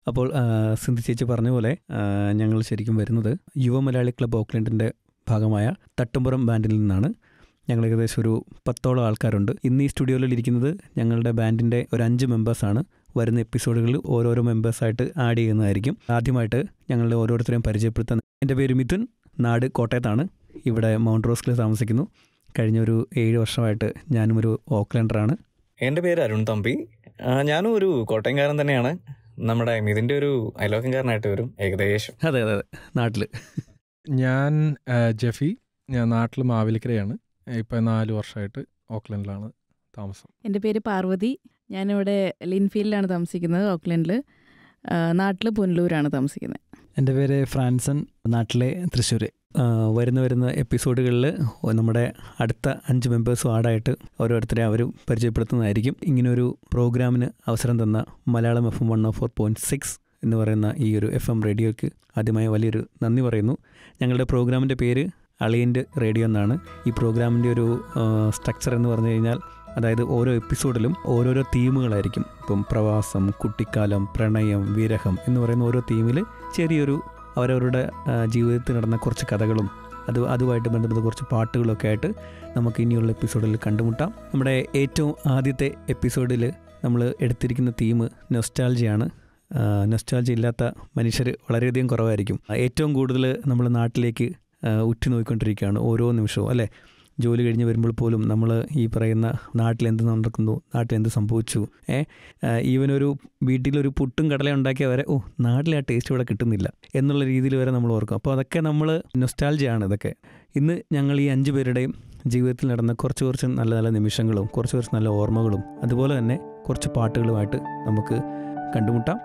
അപ്പോൾ ആ, സിന്ധു ചേച്ചി പറഞ്ഞ പോലെ ആ, ഞങ്ങൾ ശരിക്കും വരുന്നത് യുവമലയാളി ക്ലബ്ബ് ഓക്ലൻഡിൻ്റെ ഭാഗമായ തട്ടുംപുറം ബാൻഡിൽ നിന്നാണ് ഞങ്ങൾ ഏകദേശം ഒരു പത്തോളം ആൾക്കാരുണ്ട് ഇന്ന് ഈ സ്റ്റുഡിയോയിൽ ഇരിക്കുന്നത് ഞങ്ങളുടെ ബാൻഡിൻ്റെ ഒരു അഞ്ച് മെമ്പേഴ്സാണ് വരുന്ന എപ്പിസോഡുകളിൽ ഓരോരോ മെമ്പേഴ്സായിട്ട് ആഡ് ചെയ്യുന്നതായിരിക്കും ആദ്യമായിട്ട് ഞങ്ങളുടെ ഓരോരുത്തരെയും പരിചയപ്പെടുത്താൻ എൻ്റെ പേര് മിഥുൻ നാട് കോട്ടയത്താണ് ഇവിടെ മൗണ്ട് റോസ്കിൽ താമസിക്കുന്നു കഴിഞ്ഞ ഒരു ഏഴ് വർഷമായിട്ട് ഞാനും ഒരു ഓക്ലൻഡറാണ് എൻ്റെ പേര് അരുൺ തമ്പി ആ, ഞാനും ഒരു കോട്ടയംകാരൻ തന്നെയാണ് നമ്മുടെ ഇതിൻ്റെ ഒരു അയലോക്കംകാരനായിട്ട് വരും ഏകദേശം അതെ അതെ അതെ നാട്ടിൽ ഞാൻ ആ, ജെഫി ഞാൻ നാട്ടിൽ മാവേലിക്കരയാണ് ഇപ്പം നാല് വർഷമായിട്ട് ഓക്ലൻഡിലാണ് താമസം എൻ്റെ പേര് പാർവതി ഞാനിവിടെ ലിൻഫീൽഡിലാണ് താമസിക്കുന്നത് ഓക്ലൻഡിൽ നാട്ടിൽ പുനലൂരാണ് താമസിക്കുന്നത് എൻ്റെ പേര് ഫ്രാൻസൺ നാട്ടിലെ തൃശ്ശൂർ വരുന്ന വരുന്ന എപ്പിസോഡുകളിൽ നമ്മുടെ അടുത്ത അഞ്ച് മെമ്പേഴ്സും ആടായിട്ട് ഓരോരുത്തരെ അവർ പരിചയപ്പെടുത്തുന്നതായിരിക്കും ഇങ്ങനൊരു പ്രോഗ്രാമിന് അവസരം തന്ന Malayalam F M one O four point six എന്ന് പറയുന്ന ഈ ഒരു എഫ് എം റേഡിയോയ്ക്ക് ആദ്യമായി വലിയൊരു നന്ദി പറയുന്നു ഞങ്ങളുടെ പ്രോഗ്രാമിൻ്റെ പേര് അളിയൻ്റെ റേഡിയോ എന്നാണ് ഈ പ്രോഗ്രാമിൻ്റെ ഒരു സ്ട്രക്ചർ എന്ന് പറഞ്ഞു കഴിഞ്ഞാൽ അതായത് ഓരോ എപ്പിസോഡിലും ഓരോരോ തീമുകളായിരിക്കും ഇപ്പം പ്രവാസം കുട്ടിക്കാലം പ്രണയം വിരഹം എന്ന് പറയുന്ന ഓരോ തീമിൽ ചെറിയൊരു അവരവരുടെ ആ, ജീവിതത്തിൽ നടന്ന കുറച്ച് കഥകളും അത് അതുമായിട്ട് ബന്ധപ്പെട്ട കുറച്ച് പാട്ടുകളൊക്കെ ആയിട്ട് നമുക്ക് ഇനിയുള്ള എപ്പിസോഡിൽ കണ്ടുമുട്ടാം നമ്മുടെ ഏറ്റവും ആദ്യത്തെ എപ്പിസോഡിൽ നമ്മൾ എടുത്തിരിക്കുന്ന തീം നൊസ്റ്റാൾജിയാണ് നൊസ്റ്റാൾജി ഇല്ലാത്ത മനുഷ്യർ വളരെയധികം കുറവായിരിക്കും ആ, ഏറ്റവും കൂടുതൽ നമ്മൾ നാട്ടിലേക്ക് ആ, ഉറ്റുനോക്കിക്കൊണ്ടിരിക്കുകയാണ് ഓരോ നിമിഷവും അല്ലേ ജോലി കഴിഞ്ഞ് വരുമ്പോൾ പോലും നമ്മൾ ഈ പറയുന്ന നാട്ടിൽ എന്ത് നടക്കുന്നു നാട്ടിൽ എന്ത് സംഭവിച്ചു ഏ ഈവനൊരു വീട്ടിലൊരു പുട്ടും കടല ഉണ്ടാക്കിയ വരെ ഓ നാട്ടിലെ ആ ടേസ്റ്റ് ഇവിടെ കിട്ടുന്നില്ല എന്നുള്ള രീതിയിൽ വരെ നമ്മൾ ഓർക്കും അപ്പോൾ അതൊക്കെ നമ്മൾ നൊസ്റ്റാൾജിയാണ് ഇതൊക്കെ ഇന്ന് ഞങ്ങൾ ഈ അഞ്ച് പേരുടെയും ജീവിതത്തിൽ നടന്ന കുറച്ച് കുറച്ച് നല്ല നല്ല നിമിഷങ്ങളും കുറച്ച് കുറച്ച് നല്ല ഓർമ്മകളും അതുപോലെ തന്നെ കുറച്ച് പാട്ടുകളുമായിട്ട് നമുക്ക് കണ്ടുമുട്ടാം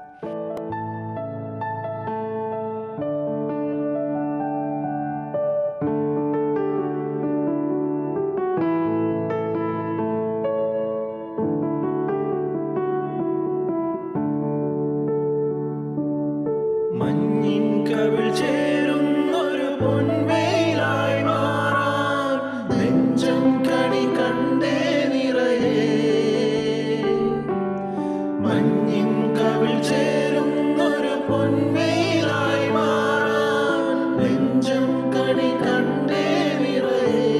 മഞ്ഞിൻ കവിൾ ചേരുന്നൊരു പൊൻവെയിലായി മാറാൻ നെഞ്ചം കണി കണ്ടേ നിറയേ മഞ്ഞിൻ കവിൾ ചേരുന്നൊരു പൊൻവെയിലായി മാറാൻ നെഞ്ചം കണി കണ്ടേ നിറയേ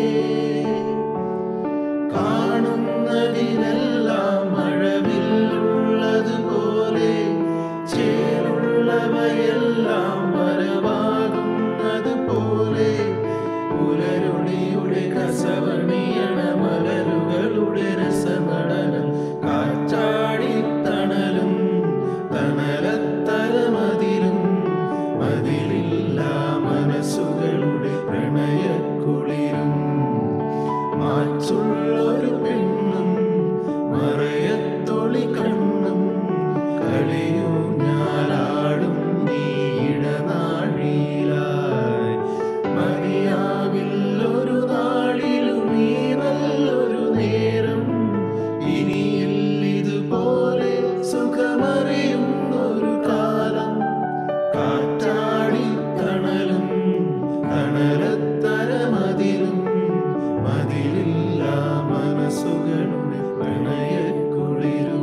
കാണുന്നതിനെല്ലാം മഴവില്ലുള്ളതുപോലെ ചേരുള്ളവയെല്ലാം വരവാകുന്നത് പോലെ പുലരുണിയുടെ കസവണിയണ മലരുകളുടെ രസനടനം കാറ്റാടിത്തണലും തണലത്തരമതിലും മതിലില്ല മനസ്സുകളുടെ പ്രണയക്കുളിരും മാറ്റുള്ളൊരു പെണ്ണും മറയത്തൊളി കണ്ണും കളിയോ ഞാലാടും നീടനാഴിയിലായി മതിയാവില്ലൊരു നാളിലും ഈ നല്ലൊരു നേരം ഇനിയില്ലിതുപോലെ സുഖമറിയുന്നൊരു കാലം കാറ്റാടി തണലും തണലത്തരമതിലും മതിലില്ല മനസ്സുകളുടെ പ്രണയക്കുളിരും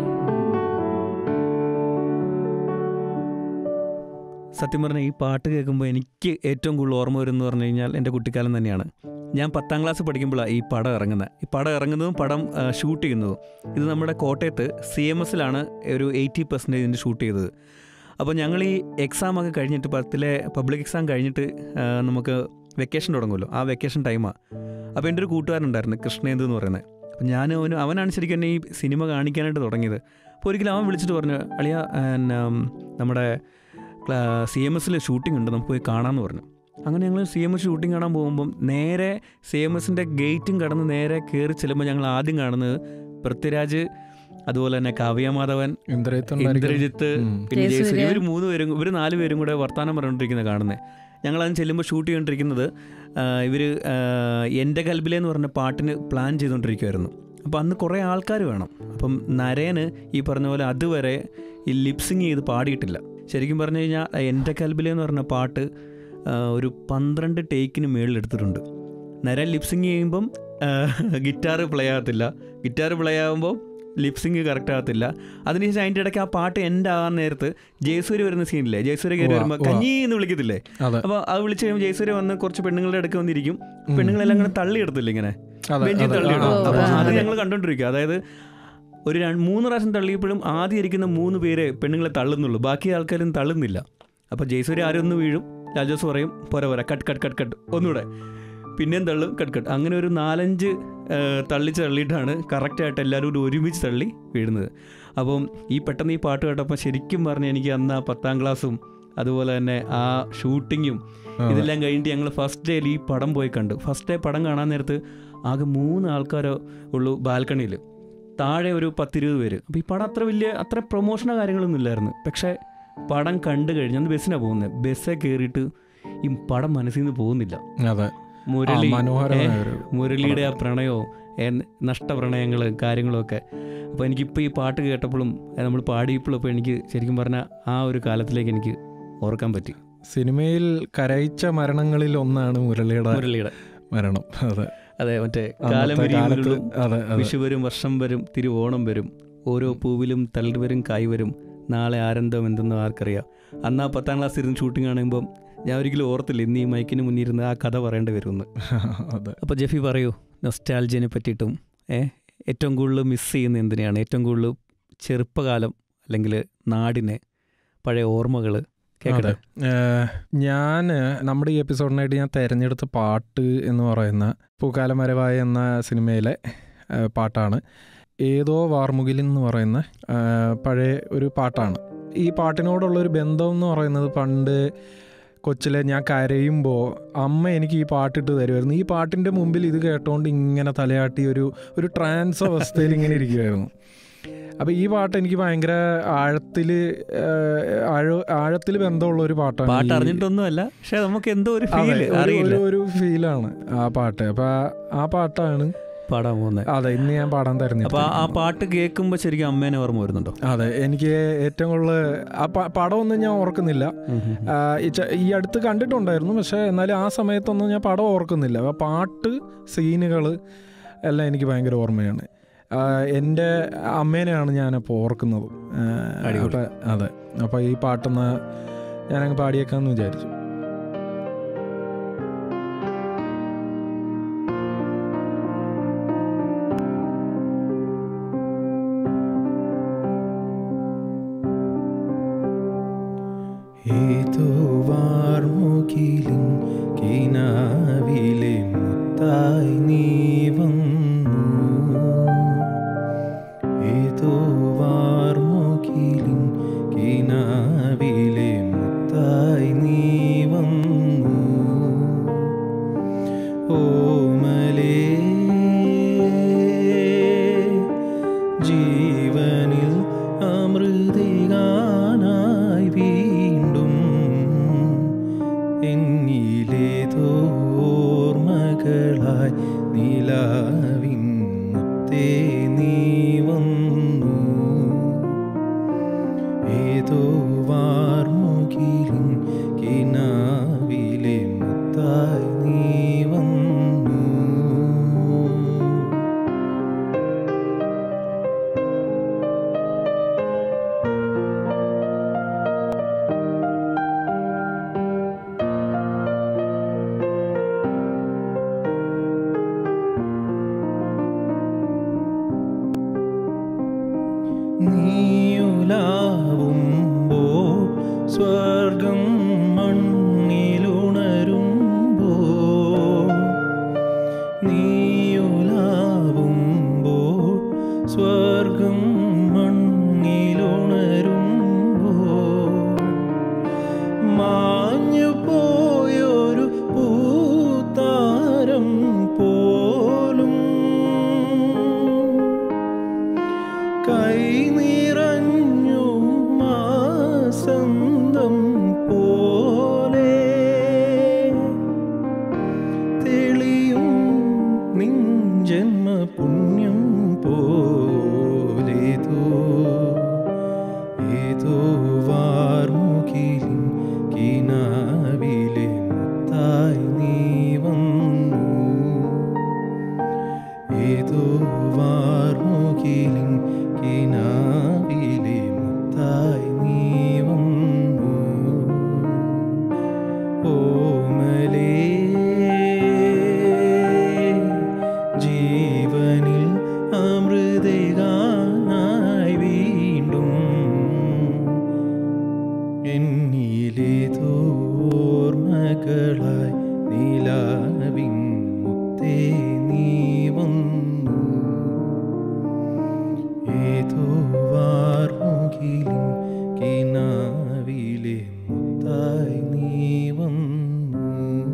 സത്യം പറഞ്ഞാൽ ഈ പാട്ട് കേൾക്കുമ്പോൾ എനിക്ക് ഏറ്റവും കൂടുതൽ ഓർമ്മ വരുന്നത് പറഞ്ഞു കഴിഞ്ഞാൽ എൻ്റെ കുട്ടിക്കാലം തന്നെയാണ് ഞാൻ പത്താം ക്ലാസ് പഠിക്കുമ്പോഴാണ് ഈ പടം ഇറങ്ങുന്നത് ഈ പടം ഇറങ്ങുന്നതും പടം ആ, ഷൂട്ട് ചെയ്യുന്നതും ഇത് നമ്മുടെ കോട്ടയത്ത് സി എം എസിലാണ് ഒരു എയ്റ്റി പെർസെൻറ്റേജ് ഇതിൻ്റെ ഷൂട്ട് ചെയ്തത് അപ്പോൾ ഞങ്ങൾ ഈ എക്സാം ഒക്കെ കഴിഞ്ഞിട്ട് പത്തിലെ പബ്ലിക് എക്സാം കഴിഞ്ഞിട്ട് ആ, നമുക്ക് വെക്കേഷൻ തുടങ്ങുമല്ലോ ആ വെക്കേഷൻ ടൈമാണ് അപ്പോൾ എൻ്റെ ഒരു കൂട്ടുകാരനുണ്ടായിരുന്നു കൃഷ്ണേന്ദു എന്ന് പറയുന്നത് അപ്പം ഞാൻ അവന് അവനാണ് ശരിക്കും എന്നെ ഈ സിനിമ കാണിക്കാനായിട്ട് തുടങ്ങിയത് അപ്പോൾ ഒരിക്കലും അവൻ വിളിച്ചിട്ട് പറഞ്ഞു അളിയ പിന്നെ, നമ്മുടെ സി എം എസിൽ ഷൂട്ടിംഗ് ഉണ്ട് നമുക്ക് പോയി കാണാമെന്ന് പറഞ്ഞു അങ്ങനെ ഞങ്ങൾ സി എം എസ് ഷൂട്ടിംഗ് കാണാൻ പോകുമ്പം നേരെ സി എം എസിൻ്റെ ഗേറ്റും കടന്ന് നേരെ കയറി ചെല്ലുമ്പോൾ ഞങ്ങൾ ആദ്യം കാണുന്നത് പൃഥ്വിരാജ് അതുപോലെ തന്നെ കാവ്യമാധവൻ ഇന്ദ്രജിത്ത് പിന്നെ ജയസൂര്യ. ജയസൂര്യ ഇവർ മൂന്ന് പേരും ഇവർ നാല് പേരും കൂടെ വർത്തമാനം പറഞ്ഞുകൊണ്ടിരിക്കുന്നത് കാണുന്നത് ഞങ്ങൾ അതിന് ചെല്ലുമ്പോൾ ഷൂട്ട് ചെയ്തുകൊണ്ടിരിക്കുന്നത് ഇവർ എൻ്റെ കൽബിലെ എന്ന് പറഞ്ഞ പാട്ടിന് പ്ലാൻ ചെയ്തുകൊണ്ടിരിക്കുമായിരുന്നു അപ്പോൾ അന്ന് കുറേ ആൾക്കാർ വേണം അപ്പം നരേന് ഈ പറഞ്ഞ പോലെ അതുവരെ ഈ ലിപ്സിങ് ചെയ്ത് പാടിയിട്ടില്ല ശരിക്കും പറഞ്ഞു കഴിഞ്ഞാൽ എൻ്റെ കൽബിലെ എന്ന് പറഞ്ഞ പാട്ട് ആ, ഒരു പന്ത്രണ്ട് ടേക്കിന് മേളിൽ എടുത്തിട്ടുണ്ട് നരൻ ലിപ്സിങ് ചെയ്യുമ്പം ഗിറ്റാർ പ്ലേ ആകത്തില്ല ഗിറ്റാർ പ്ലേ ആകുമ്പോൾ ലിപ്സിങ് കറക്റ്റ് ആകത്തില്ല അതിനുശേഷം അതിൻ്റെ ഇടയ്ക്ക് ആ പാട്ട് എൻ്റെ ആകാൻ നേരത്ത് ജയസൂര്യ വരുന്ന സീനില്ലേ ജയസൂര്യ കയറി ഉവ്വ, വരുമ്പോൾ ഉവ്വ. കഞ്ഞി എന്ന് വിളിക്കത്തില്ലേ അതെ അപ്പോൾ അത് വിളിച്ച് കഴിയുമ്പോൾ ജയസൂര്യ വന്ന് കുറച്ച് പെണ്ണുങ്ങളുടെ ഇടയ്ക്ക് വന്നിരിക്കും ഉം. പെണ്ണുങ്ങളെല്ലാം അങ്ങനെ തള്ളിയിടത്തില്ല ഇങ്ങനെ അതെ, ബെഞ്ചിൽ അതെ, തള്ളിയിടും ആ, അപ്പോൾ ആ, അത് അതെ. ഞങ്ങൾ കണ്ടോണ്ടിരിക്കുക അതായത് ഒരു രണ്ട് മൂന്ന് പ്രാവശ്യം തള്ളിയപ്പോഴും ആദ്യം ഇരിക്കുന്ന മൂന്ന് പേരെ പെണ്ണുങ്ങളെ തള്ളുന്നുള്ളൂ ബാക്കി ആൾക്കാരും തള്ളുന്നില്ല അപ്പോൾ ജയസൂര്യ ആരും ഒന്ന് വീഴും ലാൽ ജോസ് പറയും പോരാ പോരാ കട്ട് കട്ട് കട്ട് കട്ട് ഒന്നുകൂടെ പിന്നെയും തള്ളും കട്ട് കട്ട് അങ്ങനെ ഒരു നാലഞ്ച് ആ, തള്ളിച്ച് തള്ളിയിട്ടാണ് കറക്റ്റായിട്ട് എല്ലാവരും കൂടി ഒരുമിച്ച് തള്ളി വീഴുന്നത് അപ്പം ഈ പെട്ടെന്ന് ഈ പാട്ട് കേട്ടപ്പോൾ ശരിക്കും പറഞ്ഞാൽ എനിക്ക് അന്ന് ആ പത്താം ക്ലാസ്സും അതുപോലെ തന്നെ ആ ഷൂട്ടിങ്ങും അതെ. ഇതെല്ലാം കഴിഞ്ഞിട്ട് ഞങ്ങൾ ഫസ്റ്റ് ഡേയിൽ ഈ പടം പോയി കണ്ടു ഫസ്റ്റ് ഡേ പടം കാണാൻ നേരത്ത് ആകെ മൂന്ന് ആൾക്കാരോ ഉള്ളൂ ബാൽക്കണിയിൽ താഴെ ഒരു പത്തിരുപത് പേര് അപ്പോൾ ഈ പടം അത്ര വലിയ അത്ര പ്രൊമോഷനോ കാര്യങ്ങളൊന്നും ഇല്ലായിരുന്നു പക്ഷേ പടം കണ്ടു കഴിഞ്ഞ് അന്ന് ബസ്സിനാണ് പോകുന്നത് ബസ്സേ കയറിയിട്ട് ഈ പടം മനസ്സിൽ നിന്ന് പോകുന്നില്ല അതെ ആ, മുരളി മനോഹരമായ ഏ, ഒരു മുരളിയുടെ ആ പ്രണയവും നഷ്ടപ്രണയങ്ങൾ കാര്യങ്ങളൊക്കെ അപ്പോൾ എനിക്കിപ്പോൾ ഈ പാട്ട് കേട്ടപ്പോഴും നമ്മൾ പാടിയപ്പോഴും ഇപ്പോൾ എനിക്ക് ശരിക്കും പറഞ്ഞാൽ ആ ഒരു കാലത്തിലേക്ക് എനിക്ക് ഓർക്കാൻ പറ്റി സിനിമയിൽ കരയിച്ച മരണങ്ങളിൽ ഒന്നാണ് മുരളിയുടെ മുരളിയുടെ മരണം അതെ അതെ മറ്റേ കാലം അന്നത്തെ കാലത്ത് വിരിയുമ്പോഴും അതെ അതെ വിഷു വരും വർഷം വരും തിരുവോണം വരും ഓരോ പൂവിലും തളിർ വരും കായ് വരും നാളെ ആനന്ദം എന്തെന്നോ ആർക്കറിയാം അന്ന് ആ പത്താം ക്ലാസ് ഇരുന്ന് ഷൂട്ടിംഗ് കാണുമ്പം ഞാൻ ഒരിക്കലും ഓർത്തില്ല ഇന്ന് ഈ മൈക്കിന് മുന്നിരുന്ന് ആ കഥ പറയേണ്ടി വരുമെന്ന് അതെ അപ്പോൾ ജെഫി പറയൂ നൊസ്റ്റാൾജിനെ പറ്റിയിട്ടും ഏ ഏറ്റവും കൂടുതൽ മിസ് ചെയ്യുന്ന എന്തിനെയാണ് ഏറ്റവും കൂടുതൽ ചെറുപ്പകാലം അല്ലെങ്കിൽ നാടിനെ പഴയ ഓർമ്മകൾ കേൾക്കട്ടെ ഞാൻ നമ്മുടെ ഈ എപ്പിസോഡിനായിട്ട് ഞാൻ തിരഞ്ഞെടുത്ത പാട്ട് എന്ന് പറയുന്ന പൂക്കാലം വരവായ എന്ന സിനിമയിലെ ആ, പാട്ടാണ് ഏതോ വാർമുകിൽ എന്ന് പറയുന്ന ആ, പഴയ ഒരു പാട്ടാണ് ഈ പാട്ടിനോടുള്ളൊരു ബന്ധം എന്ന് പറയുന്നത് പണ്ട് കൊച്ചിലെ ഞാൻ കരയുമ്പോൾ അമ്മ എനിക്ക് ഈ പാട്ടിട്ട് തരുമായിരുന്നു ഈ പാട്ടിൻ്റെ മുമ്പിൽ ഇത് കേട്ടോണ്ട് ഇങ്ങനെ തലയാട്ടി ഒരു ഒരു ട്രാൻസ് അവസ്ഥയിൽ ഇങ്ങനെ ഇരിക്കുമായിരുന്നു അപ്പോൾ ഈ പാട്ട് എനിക്ക് ഭയങ്കര ആഴത്തിൽ ആഴ ആഴത്തിൽ ബന്ധമുള്ള ഒരു പാട്ടാണ് പാട്ട് ഈ- അറിഞ്ഞിട്ടൊന്നുമല്ല പക്ഷെ നമുക്ക് എന്തോ ഒരു അതെ, ഫീൽ ഒരു- അറിയില്ല ഒരു- ഒരു ഫീലാണ് ആ പാട്ട് അപ്പോൾ ആ പാട്ടാണ് പാടാൻ പോകുന്നത് അതെ ഇന്ന് ഞാൻ പാടാൻ അപ്പൊ ആ- ആ തിരഞ്ഞെടുത്തത് പാട്ട് കേൾക്കുമ്പോൾ ശരിക്കും അമ്മേനെ ഓർമ്മ വരുന്നുണ്ടോ അതെ എനിക്ക് ഏറ്റവും കൂടുതൽ ആ പ- പടമൊന്നും ഞാൻ ഓർക്കുന്നില്ല ആ, ഈ ച- ഈ അടുത്ത് കണ്ടിട്ടുണ്ടായിരുന്നു പക്ഷേ എന്നാലും ആ സമയത്തൊന്നും ഞാൻ പടം ഓർക്കുന്നില്ല അപ്പോൾ പാട്ട് സീനുകൾ എല്ലാം എനിക്ക് ഭയങ്കര ഓർമ്മയാണ് ആ, എൻ്റെ അമ്മേനെയാണ് ഞാനപ്പോൾ ഓർക്കുന്നത് ആ, അടിപൊളി. അപ്പോൾ അതെ അപ്പോൾ ഈ പാട്ടൊന്ന് ഞാനങ്ങ് പാടിയേക്കാമെന്ന് വിചാരിച്ചു ഏതോ വാർമുകിലിൻ കിനാവിലെ മുത്തായി നീ വന്നു ഏതോ വാർമുകിലിൻ കിനാവിലെ മുത്തായി നീ വന്നു ഓമലേ ജീവനിൽ അമൃതികാനായി വീണ്ടും എന്നിലേതോ ഓർമ്മകളായി നിലാവിൻ മുത്തേ നീ വന്നു ഏതോ വാർമുകിലിൻ കിനാവിലെ മുത്തായി നീ വന്നു നീയുലാവുമ്പോൾ സ്വർഗം മണ്ണിലുണരുമ്പോൾ നീയുലാവുമ്പോൾ സ്വർഗം മണ്ണിലുണരുമ്പോൾ മാഞ്ഞു പോയൊരു പൂത്താരം പോലും കൈ നിറഞ്ഞു മാസന്തം പോലെ തെളിയും നിൻ ജന്മ പുണ്യം പോലേതോ ഏതോ വാർമുകിലിൻ കിനാവിലെ മുത്തായി നീ വന്നു ഏതോ വാർമുകിലിൻ കിനാവിലെ മുത്തായി നീ വന്നു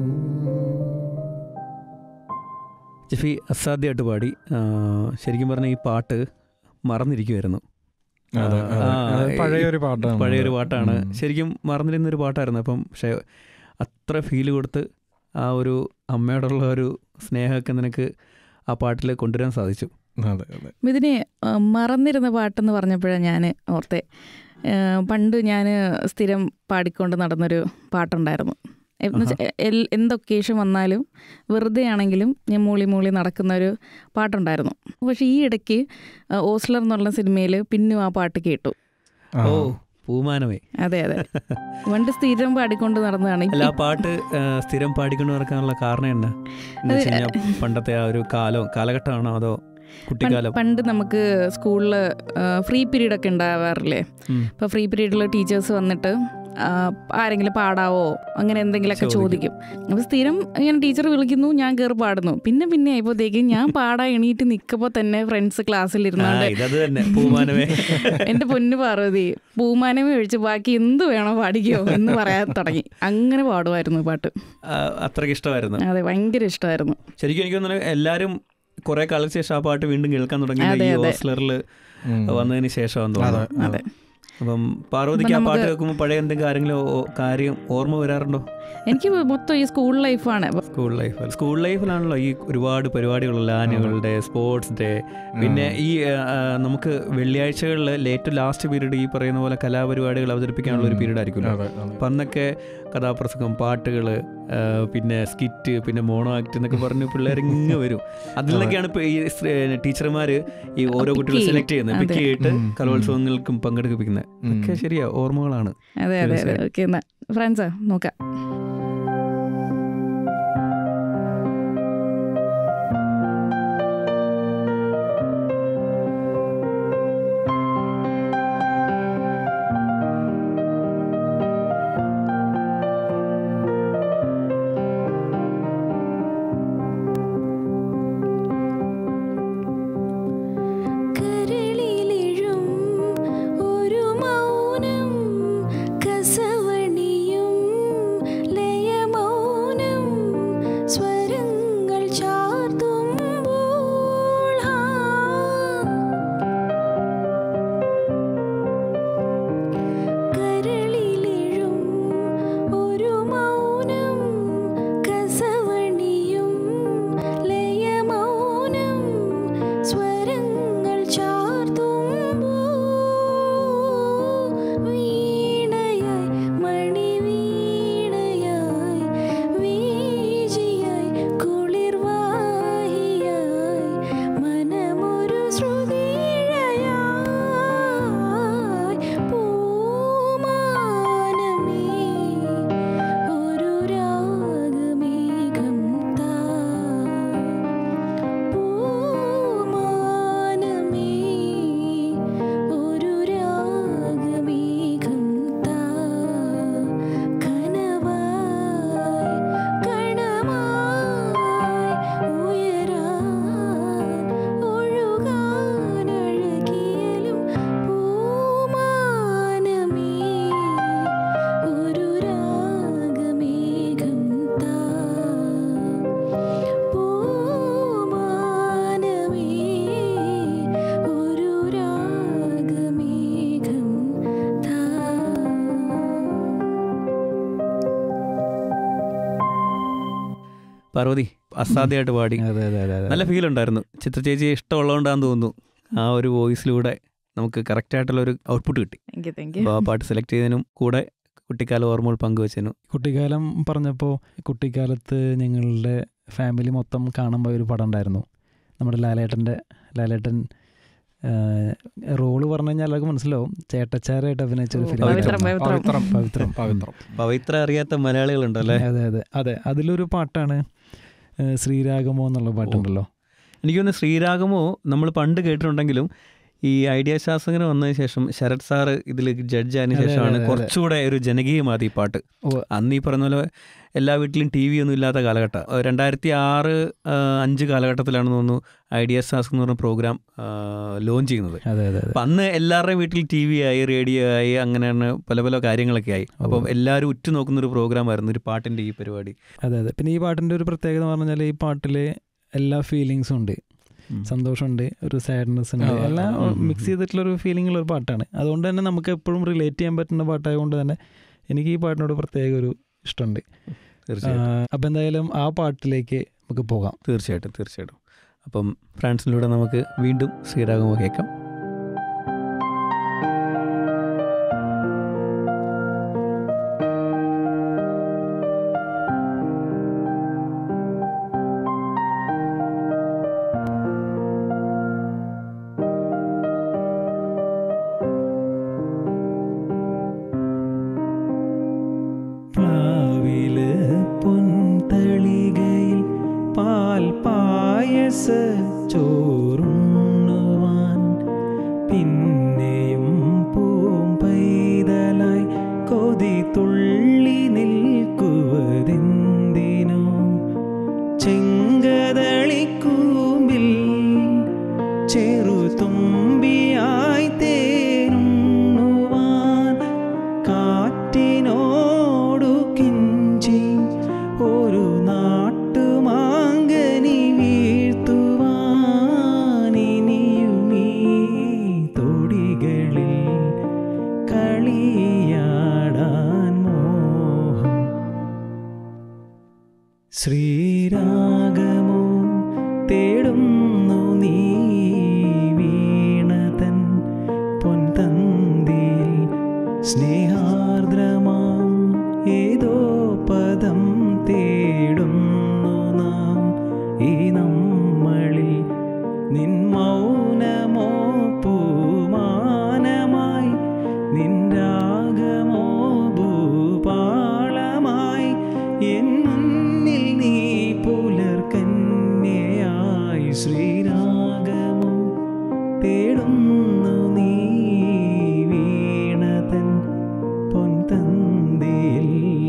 ജെഫി അസാധ്യമായിട്ട് പാടി ആ, ശരിക്കും പറഞ്ഞാൽ ഈ പാട്ട് മറന്നിരിക്കുമായിരുന്നു അതെ, അതെ. ആ, അത് പഴയൊരു പാട്ടാണ് പഴയൊരു പാട്ടാണ് ഉം. ശരിക്കും മറന്നിരുന്നൊരു പാട്ടായിരുന്നു അപ്പം പക്ഷേ അത്ര ഫീല് കൊടുത്ത് ആ ഒരു അമ്മയോടുള്ള ഒരു സ്നേഹമൊക്കെ നിനക്ക് ആ പാട്ടിൽ കൊണ്ടുവരാൻ സാധിച്ചു അതെ അതെ ഇതിന് മറന്നിരുന്ന പാട്ടെന്ന് പറഞ്ഞപ്പോഴാണ് ഞാൻ ഓർത്തെ ആ, പണ്ട് ഞാൻ സ്ഥിരം പാടിക്കൊണ്ട് നടന്നൊരു പാട്ടുണ്ടായിരുന്നു എന്ന് വെച്ചാ എൽ- എന്ത് ഒക്കേഷൻ വന്നാലും വെറുതെ ആണെങ്കിലും ഞാൻ മൂളി മൂളി നടക്കുന്ന ഒരു പാട്ടുണ്ടായിരുന്നു പക്ഷേ ഈ ഇടയ്ക്ക് ആ, ഓസ്ലർ എന്നുള്ള സിനിമയിൽ പിന്നും ആ പാട്ട് കേട്ടു ആ. ഓ പൂമാനമേ അതെ അതെ പണ്ട് സ്ഥിരം പാടിക്കൊണ്ട് നടന്നതാണ് അല്ല ആ പാട്ട് ആ, സ്ഥിരം പാടിക്കൊണ്ട് നടക്കാനുള്ള കാരണം എന്നാ എന്ന് വെച്ച് കഴിഞ്ഞാൽ പണ്ടത്തെ ആ ഒരു കാലം കാലഘട്ടമാണോ അതോ കുട്ടിക്കാലം പണ്ട് നമുക്ക് സ്കൂളിൽ ഫ്രീ പീരീഡ് ഒക്കെ ഉണ്ടാവാറില്ലേ ഉം. ഇപ്പോൾ ഫ്രീ പീരീഡിൽ ടീച്ചേഴ്സ് വന്നിട്ട് ആ, ആരെങ്കിലും പാടാവോ അങ്ങനെ എന്തെങ്കിലുമൊക്കെ ചോദിക്കും. ചോദിക്കും അപ്പോൾ സ്ഥിരം ഇങ്ങനെ ടീച്ചർ വിളിക്കുന്നു ഞാൻ കയറി പാടുന്നു പിന്നെ പിന്നെ ആയപ്പോഴത്തേക്കും ഞാൻ പാടാൻ എണീറ്റ് നിൽക്കുമ്പോൾ തന്നെ ഫ്രണ്ട്സ് ക്ലാസ്സിൽ ആ ഇരുന്നാണ്ട് ഇതത് തന്നെ പൂമാനമേ എൻ്റെ പൊന്നു പാർവതി പൂമാനമേ ഒഴിച്ച് ബാക്കി എന്ത് വേണോ പാടിക്കോ എന്ന് പറയാൻ തുടങ്ങി അങ്ങനെ പാടുമായിരുന്നു ഈ പാട്ട് ആ, അത്രയ്ക്ക് ഇഷ്ടമായിരുന്നു അതെ ഭയങ്കര ഇഷ്ടമായിരുന്നു ശരിക്കും എനിക്ക് തോന്നുന്നു എല്ലാവരും കുറെ കാലത്തിന് ശേഷം ആ പാട്ട് വീണ്ടും കേൾക്കാൻ തുടങ്ങി അതെ, ഈ അതെ. ഹോസ്റ്റലറിൽ ഉം. വന്നതിന് ശേഷമാണെന്ന് അതെ തോന്നുന്നു അതെ അപ്പം പാർവതിക്ക് ആ അപ്പം പാട്ട് നമുക്ക് കേൾക്കുമ്പോൾ പഴയ എന്തെങ്കിലും ആരെങ്കിലും ഓ- കാര്യം ഓർമ്മ വരാറുണ്ടോ എനിക്ക് മൊത്തം ഈ സ്കൂൾ ലൈഫാണ് സ്കൂൾ ലൈഫിൽ സ്കൂൾ ലൈഫിലാണല്ലോ ഈ ഒരുപാട് പരിപാടികളുള്ള ആനുവൽ ഡേ സ്പോർട്സ് ഡേ പിന്നെ ഈ ആ, ആ, നമുക്ക് വെള്ളിയാഴ്ചകളിൽ ഏറ്റവും ലാസ്റ്റ് പീരീഡ് ഈ പറയുന്ന പോലെ കലാപരിപാടികൾ അവതരിപ്പിക്കാനുള്ള ഒരു പീരീഡ് ആയിരിക്കുമല്ലോ അതെ അതെ അപ്പം അന്നൊക്കെ കഥാപ്രസംഗം പാട്ടുകൾ പിന്നെ സ്കിറ്റ് പിന്നെ മോണോ ആക്ട് എന്നൊക്കെ പറഞ്ഞ് പിള്ളേരിങ്ങ് വരും അതിൽ നിന്നൊക്കെയാണ് ഇപ്പോൾ ഈ ടീച്ചർമാർ ഈ ഓരോ Pick കുട്ടികളെ ചെയ്യും. സെലക്ട് ചെയ്യുന്നത് പിക്ക് അതെ. ചെയ്തിട്ട് ഉം, ഉം. കലോത്സവങ്ങൾക്കും പങ്കെടുപ്പിക്കുന്നത് ഉം. ഒക്കെ ശരിയാ ഓർമ്മകളാണ് അതെ അതെ അതെ തീർച്ചയായും. ഓക്കെ എന്നാ ഫ്രണ്ട്സാ നോക്കാം കരളിലെഴും ഒരു മൗനം കസവണിയും ലയമൗനം സ്വരങ്ങൾ ചാർത്തുമ്പോൾ ആ കരളിലെഴും ഒരു മൗനം കസവണിയും ലയമൗനം സ്വരങ്ങൾ ചാർത്തുമ്പോൾ വീണയായി മണിവീണയായി വീജിയായി കുളിർവാഹിയായി മനമൊരു ശ്രുതിഴയായി പൂമാനമേ ഒരു രാഗമേഘം താ പൂമാനമേ ഒരു രാഗമേഘം താ കനവായി കണമായി ഉയരാൻ ഒഴുകാനഴകിയലും പൂമാനമേ ഒരു രാഗമേഘം താ പൂമാനമേ ഒരു രാഗമേഘം താ പാർവതി അസാധ്യമായിട്ട് പാടി അതെ അതെ അതെ അതെ നല്ല ഫീൽ ഉണ്ടായിരുന്നു ചിത്ര ചേച്ചിയെ ഇഷ്ടമുള്ളതുകൊണ്ടാന്ന് തോന്നുന്നു ആ ഒരു വോയിസിലൂടെ നമുക്ക് കറക്റ്റായിട്ടുള്ള ഒരു ഔട്ട്പുട്ട് കിട്ടി താങ്ക് യു താങ്ക് യു അപ്പോൾ ആ പാട്ട് സെലക്ട് ചെയ്തതിനും കൂടെ കുട്ടിക്കാല ഓർമ്മകൾ പങ്കുവച്ചതിനും കുട്ടിക്കാലം പറഞ്ഞപ്പോൾ കുട്ടിക്കാലത്ത് ഞങ്ങളുടെ ഫാമിലി മൊത്തം കാണാൻ പോയ ഒരു പടം ഉണ്ടായിരുന്നു നമ്മുടെ ലാലേട്ടൻ്റെ ലാലേട്ടൻ റോള് പറഞ്ഞു കഴിഞ്ഞാൽ എല്ലാവർക്കും മനസ്സിലാവും ചേട്ടച്ചാരായിട്ട് അഭിനയിച്ച ഒരു ഓ, ഫിലിം പവിത്രം, പവിത്രം. പവിത്രം പവിത്രം പവിത്ര അറിയാത്ത മലയാളികളുണ്ടല്ലേ അതെ അതെ അതെ അതിലൊരു പാട്ടാണ് ഏഹ് ശ്രീരാഗമോ എന്നുള്ള പാട്ടുണ്ടല്ലോ എനിക്ക് തോന്നുന്നു ശ്രീരാഗമോ നമ്മൾ പണ്ട് കേട്ടിട്ടുണ്ടെങ്കിലും ഈ ഐഡിയ ശാസ്ത്രജ്ഞർ വന്നതിന് ശേഷം ശരത് സാറ് ഇതിൽ ജഡ്ജ് ആയതിനു അതെ, ശേഷമാണ് അതെ, അതെ. കുറച്ചുകൂടെ ഒരു ജനകീയമായത് ഈ പാട്ട് ഉവ്വ്. അന്ന് ഈ പറഞ്ഞ പോലെ എല്ലാ വീട്ടിലും ടി വി ഒന്നും ഇല്ലാത്ത കാലഘട്ടം രണ്ടായിരത്തി ആറ് അഞ്ച് കാലഘട്ടത്തിലാണെന്ന് തോന്നുന്നു ഐഡിയ ശാസ്ത്രം എന്ന് പറഞ്ഞ പ്രോഗ്രാം ലോഞ്ച് ചെയ്യുന്നത് അതെ അതെ അതെ അപ്പം അന്ന് എല്ലാവരുടെയും വീട്ടിൽ ടി വി ആയി റേഡിയോ ആയി അങ്ങനെയാണ് പല പല കാര്യങ്ങളൊക്കെ ആയി അപ്പം എല്ലാവരും ഉറ്റുനോക്കുന്ന ഒരു പ്രോഗ്രാം ആയിരുന്നു ഒരു പാട്ടിൻ്റെ ഈ പരിപാടി അതെ അതെ പിന്നെ ഈ പാട്ടിൻ്റെ ഒരു പ്രത്യേകത എന്ന് പറഞ്ഞാൽ ഈ പാട്ടിൽ എല്ലാ ഫീലിങ്സും ഉണ്ട് സന്തോഷമുണ്ട് ഒരു സാഡ്നെസ് ഉണ്ട് ആ, ആ, എല്ലാം ഉം, ഉം, മിക്സ് ഉം. ചെയ്തിട്ടുള്ള ഒരു ഫീലിംഗ് ഉള്ള ഒരു പാട്ടാണ് അതുകൊണ്ട് തന്നെ നമുക്ക് എപ്പോഴും റിലേറ്റ് ചെയ്യാൻ പറ്റുന്ന പാട്ടായതുകൊണ്ട് തന്നെ എനിക്ക് ഈ പാട്ടിനോട് പ്രത്യേക ഒരു ഇഷ്ടമുണ്ട് തീർച്ചയായിട്ടും അപ്പം എന്തായാലും ആ പാട്ടിലേക്ക് നമുക്ക് പോകാം തീർച്ചയായിട്ടും തീർച്ചയായിട്ടും അപ്പം ഫ്രാൻസിലൂടെ നമുക്ക് വീണ്ടും ശ്രീരാഗമോ കേൾക്കാം പ്ലാവില് പൊൻതളികയിൽ പാൽ പായസ ചോറുണ്ണുവാൻ പിന്നെയും പൂമ്പൈതലായി കൊതി തുള്ളി നിൽക്കുവതെന്തിനോ ചെങ്കതളിക്കൂമ്പിൽ ചെറുതുമ്പിയായി തേനുണ്ണുവാൻ കാറ്റിനോടു കിഞ്ചി ഒരു നാട്ടുമാങ്കനി വീഴ്ത്തുവാനിനിയുമീ തൊടികളിൽ കളിയാടാൻ മോഹം ശ്രീരാഗമോ തേടുന്നു നീ വീണതൻ പൊൻതന്തിയിൽ സ്നേഹാർദ്രമാം ഏതോ പദം തേടുന്നു നാം ഈ നമ്മളിൽ നിൻ മൗനമോ പൂമാനമായി നിൻ രാഗമോ ഭൂപാളമായി എൻ മുന്നിൽ നീ പുലർക്കന്യയായി ശ്രീരാഗമോ തേടുന്നു നീ വീണതൻ പൊൻതന്തിയിൽ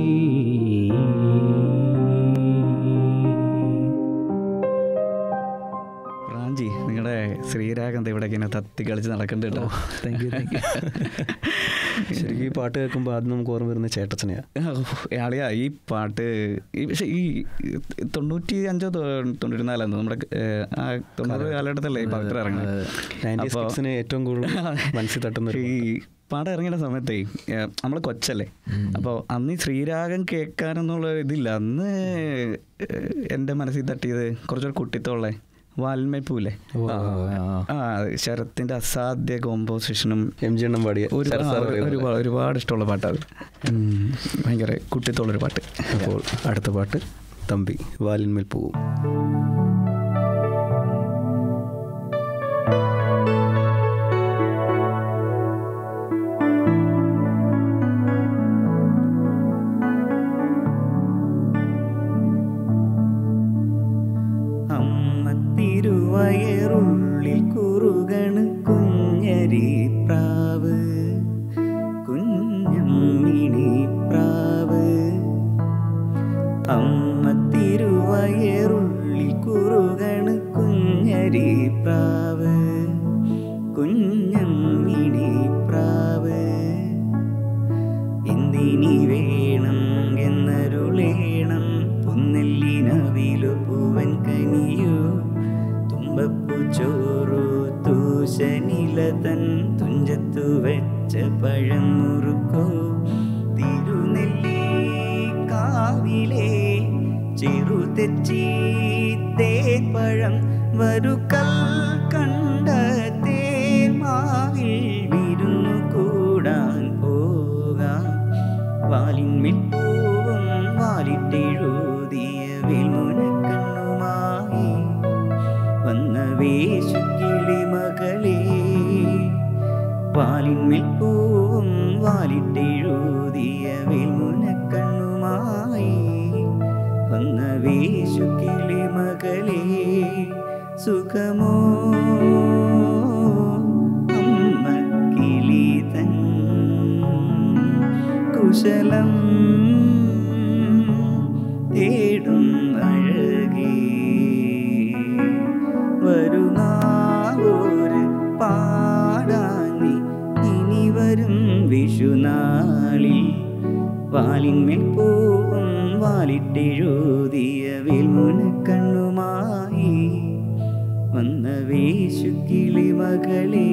റാഞ്ചി നിങ്ങളുടെ ശ്രീരാഗം ഇവിടെ ഇങ്ങനെ തത്തി കളിച്ച് നടക്കണ്ട കേട്ടോ താങ്ക് യു താങ്ക് യു ശരിക്കും ഈ പാട്ട് കേൾക്കുമ്പോൾ ആദ്യം നമുക്ക് ഓർമ്മ വരുന്ന ചേട്ടച്ചനെയാണ് ആളിയാ ഈ പാട്ട് ഈ പക്ഷേ ഈ തൊണ്ണൂറ്റി അഞ്ചോ തൊണ്ണൂറ്റി നാലാന്ന് നമ്മുടെ ഏഹ്, ആ തൊണ്ണൂറ് കാലഘട്ടത്തല്ലേ ഈ പാട്ട് ഇറങ്ങുന്നത് നയൻറ്റി അപ്പൊ- സിക്സിന് ഏറ്റവും കൂടുതൽ മനസ്സിൽ തട്ടുന്ന ഒരു ഈ പാട്ട് ഇറങ്ങിയ സമയത്തേ നമ്മൾ കൊച്ചല്ലേ അപ്പോൾ അന്ന് ഈ ശ്രീരാഗം കേൾക്കാനെന്നുള്ള ഇതില്ല അന്ന് ഏഹ്, എൻ്റെ മനസ്സിൽ തട്ടിയത് കുറച്ചൊരു കുട്ടിത്തോളെ വാൽമേപ്പൂല്ലേ ആ ശരത്തിന്റെ അസാധ്യ കോമ്പോസിഷനും എം ജി എണ്ണം പാടിയ ഒരു ശരത് സാർ ആ, പറയുന്നത്. ഒരുപാട് ഒരുപാട് ഇഷ്ടമുള്ള പാട്ടാണ് ഭയങ്കര കുട്ടിത്തോളൊരു പാട്ട് അപ്പോൾ അടുത്ത പാട്ട് തമ്പി വാലിന്മേൽ പോവും അമ്മ തിരുവയറുള്ളിൽ കുറുകണ് കുഞ്ഞരി പ്രാവ് കുഞ്ഞമ്മിണി പ്രാവ് അമ്മ തിരുവയറുള്ളിൽ കുറുകണ് കുഞ്ഞരി പ്രാവ് കുഞ്ഞമ്മിണി പ്രാവ് എന്തിനി വേണം എന്നരുളേണം പൊന്നെല്ലിനവിലു പൂവൻ കനിയോ തുമ്പപ്പൂ ചോറു തൂശനില തൻ തുഞ്ചത്തു വെച്ച പഴം മുറുക്കോ തിരുനെല്ലി കാവിലെ ചെറുതെച്ചി തേപ്പഴം വരുക്കൽ കണ്ട തേമാവിൽ വിരുന്നു കൂടാൻ പോകാം വാലിന്മിൽ പൂവും വാലിട്ടെഴുതിയ വിൽമുനക്കണ്ണുമായി വന്ന വേശുകിളി മകളെ വാലിന്മിൽ പൂവും വാലിട്ടെഴുതിയ വിൽമുനക്കണ്ണുമായി വന്ന വേശുകിളി മകളെ സുഖമോ കുശലം തേടും അഴകേ വരുന്നാവോര് പാടാനി ഇനി വരും വിഷുനാളിൽ വാലിന്മേൽ പൂവും വാലിട്ടെഴുതിയ വിൽമുന കണ്ണുമായി വന്ന വേശുക്കിളി മകളേ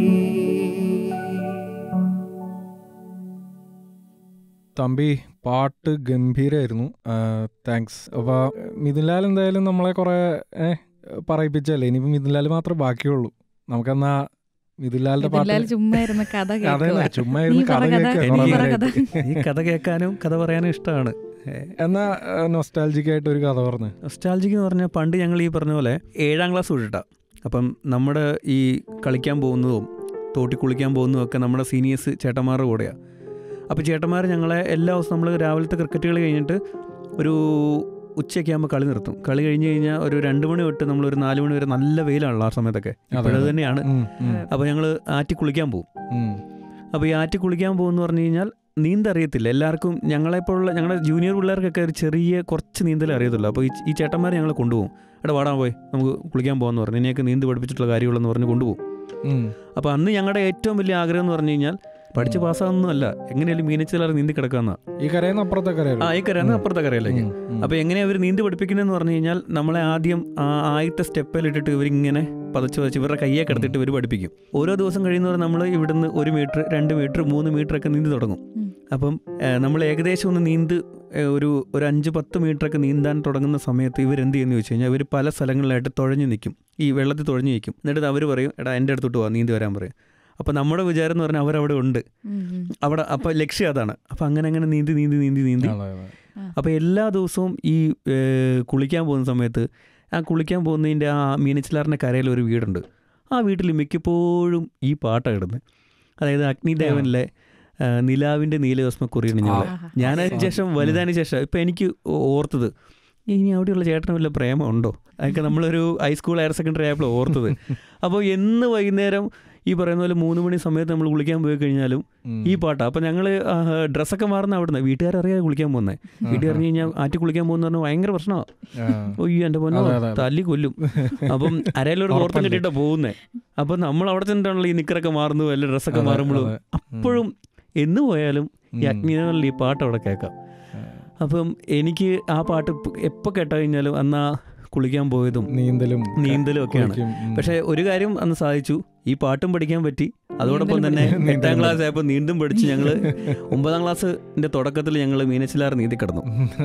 തമ്പി പാട്ട് ഗംഭീരായിരുന്നു താങ്ക്സ് അപ്പോൾ മിഥുൻലാൽ എന്തായാലും നമ്മളെ കുറേ ഏ, പറയിപ്പിച്ചല്ലേ ഇനിയിപ്പോൾ മിഥുൻലാൽ മാത്രമേ ബാക്കിയുള്ളൂ നമുക്കെന്നാ മിഥുൻലാലിന്റെ പാട്ട് ഇതിലാൽ ചുമ്മാ ഇരുന്ന് കഥ അതെ കേൾക്കുവാ. ചുമ്മാ നീ ഇരുന്ന് കഥ പറ കഥ, കേൾക്കുക നീ കുറേ പറ നേരമായിട്ട്. കഥ. ഈ കഥ കേൾക്കാനും കഥ പറയാനും ഇഷ്ടമാണ് എന്നാ നൊസ്റ്റാലജിക് ആയിട്ട് ഒരു കഥ പറഞ്ഞ് നൊസ്റ്റാൾജിക് എന്ന് പറഞ്ഞാൽ പണ്ട് ഞങ്ങൾ ഈ പറഞ്ഞ പോലെ ഏഴാം ക്ലാസ് തൊട്ടിട്ടാ അപ്പം നമ്മുടെ ഈ കളിക്കാൻ പോകുന്നതും തോട്ടി കുളിക്കാൻ പോകുന്നതും ഒക്കെ നമ്മുടെ സീനിയേഴ്സ് ചേട്ടന്മാരുടെ കൂടെയാണ് അപ്പോൾ ചേട്ടന്മാർ ഞങ്ങളെ എല്ലാ ദിവസവും നമ്മൾ രാവിലത്തെ ക്രിക്കറ്റ് കളി കഴിഞ്ഞിട്ട് ഒരു ഉച്ചയൊക്കെ ആകുമ്പോൾ കളി നിർത്തും കളി കഴിഞ്ഞ് കഴിഞ്ഞാൽ ഒരു രണ്ട് മണി തൊട്ട് നമ്മൾ ഒരു നാല് മണി വരെ നല്ല വെയിലാണല്ലോ ആ സമയത്തൊക്കെ ഇപ്പോഴത് തന്നെയാണ് ഉം, ഉം, അപ്പോൾ ഞങ്ങൾ ആറ്റി കുളിക്കാൻ പോകും ഉം. അപ്പോൾ ഈ ആറ്റി കുളിക്കാൻ പോകുമെന്ന് പറഞ്ഞു കഴിഞ്ഞാൽ നീന്തറിയത്തില്ല എല്ലാവർക്കും ഞങ്ങളെപ്പോലുള്ള ഞങ്ങളുടെ ജൂനിയർ പിള്ളേർക്കൊക്കെ ഒരു ചെറിയ കുറച്ച് നീന്തലേ അറിയത്തുള്ളൂ അപ്പോൾ ഈ ഈ ചേട്ടന്മാർ ഞങ്ങളെ കൊണ്ടുപോകും എടാ വാടാ പോയി നമുക്ക് കുളിക്കാൻ പോകാമെന്ന് പറഞ്ഞു ഇനിയൊക്കെ നീന്ത് പഠിപ്പിച്ചിട്ടുള്ള കാര്യമുള്ളെന്ന് പറഞ്ഞ് കൊണ്ടുപോകും ഉം. അപ്പോൾ അന്ന് ഞങ്ങളുടെ ഏറ്റവും വലിയ ആഗ്രഹം എന്ന് പറഞ്ഞു കഴിഞ്ഞാൽ പഠിച്ച് പാസ്സാകുന്നതല്ല എങ്ങനെയാലും മീനച്ചിലാറ് നീന്തി കിടക്കാമെന്നാണ് ഈ കരയെന്ന് അപ്പുറത്തെ കരയല്ലേ ആ ഈ കരയാണ് അപ്പുറത്തെ കരയിലേക്ക് ഉം, ഉം. അപ്പോൾ എങ്ങനെയാണ് അവർ നീന്തി പഠിപ്പിക്കുന്നതെന്ന് പറഞ്ഞു കഴിഞ്ഞാൽ നമ്മളെ ആദ്യം ആ ആദ്യത്തെ സ്റ്റെപ്പിലിട്ടിട്ട് ഇവരിങ്ങനെ പതച്ച് പതച്ച് ഇവരുടെ കയ്യെ കിടത്തിട്ട് ഇവർ പഠിപ്പിക്കും ഓരോ ദിവസം കഴിയുന്നവർ നമ്മൾ ഇവിടുന്ന് ഒരു മീറ്റർ രണ്ട് മീറ്റർ മൂന്ന് മീറ്റർ ഒക്കെ നീന്തി തുടങ്ങും ഉം. അപ്പം ഏഹ്, നമ്മൾ ഏകദേശം ഒന്ന് നീന്ത് ഏഹ്, ഒരു ഒരു അഞ്ച് പത്ത് മീറ്ററൊക്കെ നീന്താൻ തുടങ്ങുന്ന സമയത്ത് ഇവരെന്ത് ചെയ്യുന്നു ചോദിച്ചു കഴിഞ്ഞാൽ ഇവർ പല സ്ഥലങ്ങളിലായിട്ട് തുഴഞ്ഞു നിൽക്കും ഈ വെള്ളത്തിൽ തുഴഞ്ഞു നിൽക്കും എന്നിട്ട് അവർ പറയും എടാ എൻ്റെ അടുത്തോട്ട് പോവാ നീന്തി വരാൻ പറയും അപ്പോൾ നമ്മുടെ വിചാരം എന്ന് പറഞ്ഞാൽ അവരവിടെ ഉണ്ട് ഉം, ഉം. അവിടെ അപ്പോൾ ലക്ഷ്യം അതാണ് അപ്പോൾ അങ്ങനെ അങ്ങനെ നീന്തി നീന്തി നീന്തി നീന്തി അതെ, അതെ. അപ്പോൾ എല്ലാ ദിവസവും ഈ ഏഹ്, കുളിക്കാൻ പോകുന്ന സമയത്ത് ആ കുളിക്കാൻ പോകുന്നതിൻ്റെ ആ മീനച്ചിലാറിൻ്റെ കരയിൽ ഒരു വീടുണ്ട് ആ വീട്ടിൽ മിക്കപ്പോഴും ഈ പാട്ടാണ് ഇടുന്നത് അതായത് അഗ്നിദേവനിലെ ഏഹ്, നിലാവിൻ്റെ നീലഭസ്മക്കുറിയാണ് ഞങ്ങൾ ആഹാ. ഞാൻ അതിന് ശേഷം വലുതായതിനു ശേഷം ഇപ്പം എനിക്ക് ഓർത്തത് ഇനി അവിടെയുള്ള ചേട്ടന് വല്ല പ്രേമമുണ്ടോ അതൊക്കെ നമ്മളൊരു ഹൈസ്കൂൾ ഹയർ സെക്കൻഡറി ആയപ്പോൾ ഓർത്തത് അപ്പോൾ എന്ന് വൈകുന്നേരം ഈ പറയുന്ന പോലെ മൂന്ന് മണി സമയത്ത് നമ്മൾ കുളിക്കാൻ പോയി കഴിഞ്ഞാലും ഉം. ഈ പാട്ടാ അപ്പം ഞങ്ങൾ ഡ്രസ്സൊക്കെ മാറുന്ന അവിടുന്ന് വീട്ടുകാരറിയാതെ കുളിക്കാൻ പോകുന്നത് വീട്ടിൽ അറിഞ്ഞു കഴിഞ്ഞാൽ ആറ്റി കുളിക്കാൻ പോകുന്ന പറഞ്ഞാൽ ഭയങ്കര പ്രശ്നമാണ് ആ. ഒയ്യോ എൻ്റെ പൊന്നോ അതെ, അതെ, അതെ. തല്ലി കൊല്ലും അപ്പം അരയിലൊരു കോർത്തം ഉറപ്പല്ലേ? കെട്ടിയിട്ടാണ് പോകുന്നത് അപ്പം നമ്മൾ അവിടെ ചെന്നിട്ടാണല്ലോ ഈ നിക്കറൊക്കെ മാറുന്നു അല്ല ഡ്രസ്സൊക്കെ അതെ, മാറുമ്പോഴും അതെ. അപ്പോഴും എന്ന് പോയാലും ഈ ഉം. അഗ്നിനാളിൽ ഈ പാട്ട് അവിടെ കേൾക്കാം അപ്പം എനിക്ക് ആ പാട്ട് എപ്പോൾ കേട്ടാ കഴിഞ്ഞാലും അന്ന് ആ കുളിക്കാൻ പോയതും നീന്തലും നീന്തലും ഒക്കെയാണ് കുളിക്കും, ഉം. പക്ഷേ ഒരു കാര്യം അന്ന് സാധിച്ചു ഈ പാട്ടും പഠിക്കാൻ പറ്റി അതോടൊപ്പം തന്നെ പഠിക്കാൻ. എട്ടാം ക്ലാസ് ആയപ്പോൾ നീണ്ടും പഠിച്ച് ഞങ്ങൾ ഒമ്പതാം ക്ലാസ്സിൻ്റെ തുടക്കത്തിൽ ഞങ്ങൾ മീനച്ചിലാർ നീന്തി കിടന്നു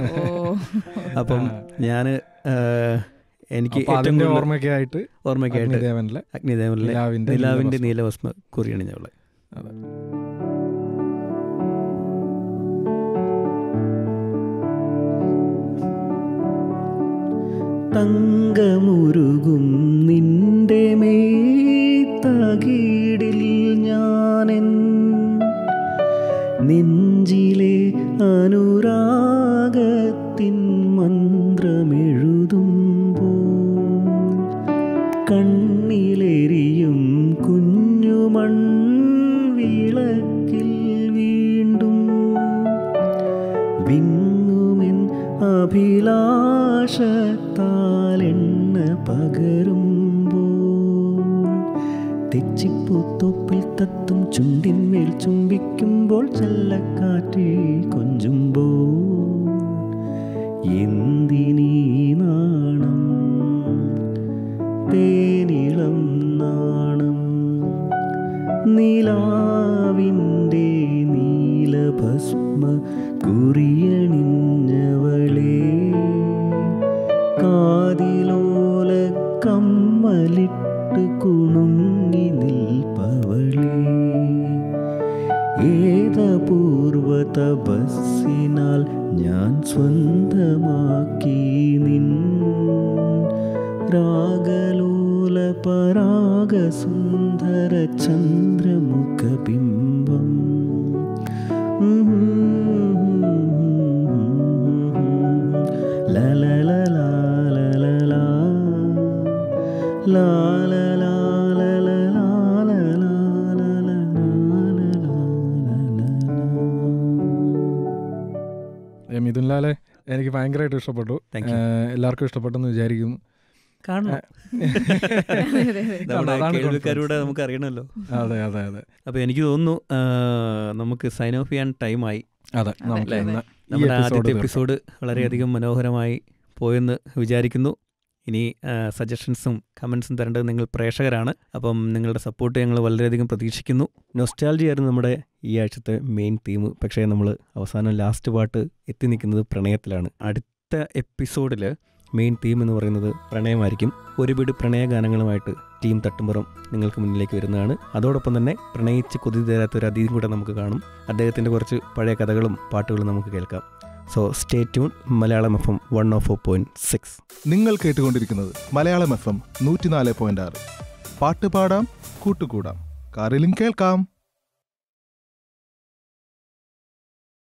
ഓ അപ്പം ഞാൻ എനിക്ക് അപ്പൊ ഏറ്റവും അതിന്റെ കൂടുതൽ ഓർമ്മയൊക്കെ ആയിട്ട് ഓർമ്മയ്ക്കായിട്ട് അഗ്നിദേവനിലെ അഗ്നിദേവനിലെ നിലാവിന്റെ നിലാവിൻ്റെ നീലഭസ്മം. നീലഭസ്മ കുറിയാണ് ഞങ്ങൾ അതെ. തങ്കമുരുകും നിന്റെ മേത്തകീടിൽ ഞാനെൻ നെഞ്ചിലെ അനുരാഗത്തിൻ മന്ത്രമെഴുതുമ്പോൾ കണ്ണിലെരിയും കുഞ്ഞുമൺ വിളക്കിൽ വീണ്ടും വിങ്ങുമെൻ അഭിലാഷത്താൽ എണ്ണ പകരുമ്പോൾ തെച്ചിപ്പൂത്തോപ്പിൽ തത്തും ചുണ്ടിന്മേൽ ചുംബിക്കുമ്പോൾ ചെല്ലക്കാറ്റ് കൊഞ്ചുമ്പോൾ എന്തിനീ നാണം തേനിളം നാണം നിലാവിൻ്റെ നീലഭസ്മ കുറിയണിഞ്ഞവളെ കാതിലോല കമ്മലിട്ട് കുണുങ്ങി നിൽപ്പവളെ ഏതപൂർവ തപസ്സിനാൽ ഞാൻ സ്വന്തമാക്കി നിൻ രാഗലോല പരാഗസുന്ദര ചന്ദ്രമുഖബിംബം മിഥുൻലാലെ എനിക്ക് ഭയങ്കരമായിട്ട് ഇഷ്ടപ്പെട്ടു താങ്ക് യു ഏഹ് എല്ലാവർക്കും ഇഷ്ടപ്പെട്ടെന്ന് വിചാരിക്കുന്നു കാണണം അതെ, അതെ, അതെ. നമ്മുടെ അതാണ് കേൾവിക്കാരൂടെ നമുക്ക് അറിയണമല്ലോ അതെ അതെ അതെ അപ്പോൾ എനിക്ക് തോന്നുന്നു ആ, നമുക്ക് സൈൻ ഓഫ് ചെയ്യാൻ ടൈമായി അതെ നമുക്ക് അതെ. ഇന്ന് ഈ നമ്മുടെ episode ആദ്യത്തെ തീർക്കാം. എപ്പിസോഡ് വളരെയധികം മനോഹരമായി പോയെന്ന് വിചാരിക്കുന്നു ഇനി സജഷൻസും കമൻസും തരേണ്ടത് നിങ്ങൾ പ്രേക്ഷകരാണ് അപ്പം നിങ്ങളുടെ സപ്പോർട്ട് ഞങ്ങൾ വളരെയധികം പ്രതീക്ഷിക്കുന്നു നൊസ്റ്റാലജി ആയിരുന്നു നമ്മുടെ ഈ ആഴ്ചത്തെ മെയിൻ തീം പക്ഷേ നമ്മൾ അവസാനം ലാസ്റ്റ് പാട്ട് എത്തി നിൽക്കുന്നത് പ്രണയത്തിലാണ് അടുത്ത എപ്പിസോഡിൽ മെയിൻ തീം എന്ന് പറയുന്നത് പ്രണയമായിരിക്കും ഒരുപിടി പ്രണയഗാനങ്ങളുമായിട്ട് ടീം തട്ടുമ്പുറം നിങ്ങൾക്ക് മുന്നിലേക്ക് വരുന്നതാണ് അതോടൊപ്പം തന്നെ പ്രണയിച്ച് കൊതി തരാത്ത ഒരു അതിഥിയും കൂടെ നമുക്ക് കാണും അദ്ദേഹത്തിൻ്റെ കുറച്ച് പഴയ കഥകളും പാട്ടുകളും നമുക്ക് കേൾക്കാം so stay tune Malayalam F M one of four point six നിങ്ങൾ കേട്ടുകൊണ്ടിരിക്കുന്നത് മലയാളം എഫ് എം നൂറ്റിനാല് പോയിന്റ് ആറ് പാട്ട് പാടാം കൂട്ടുകൂടാം കാറിലും കേൾക്കാം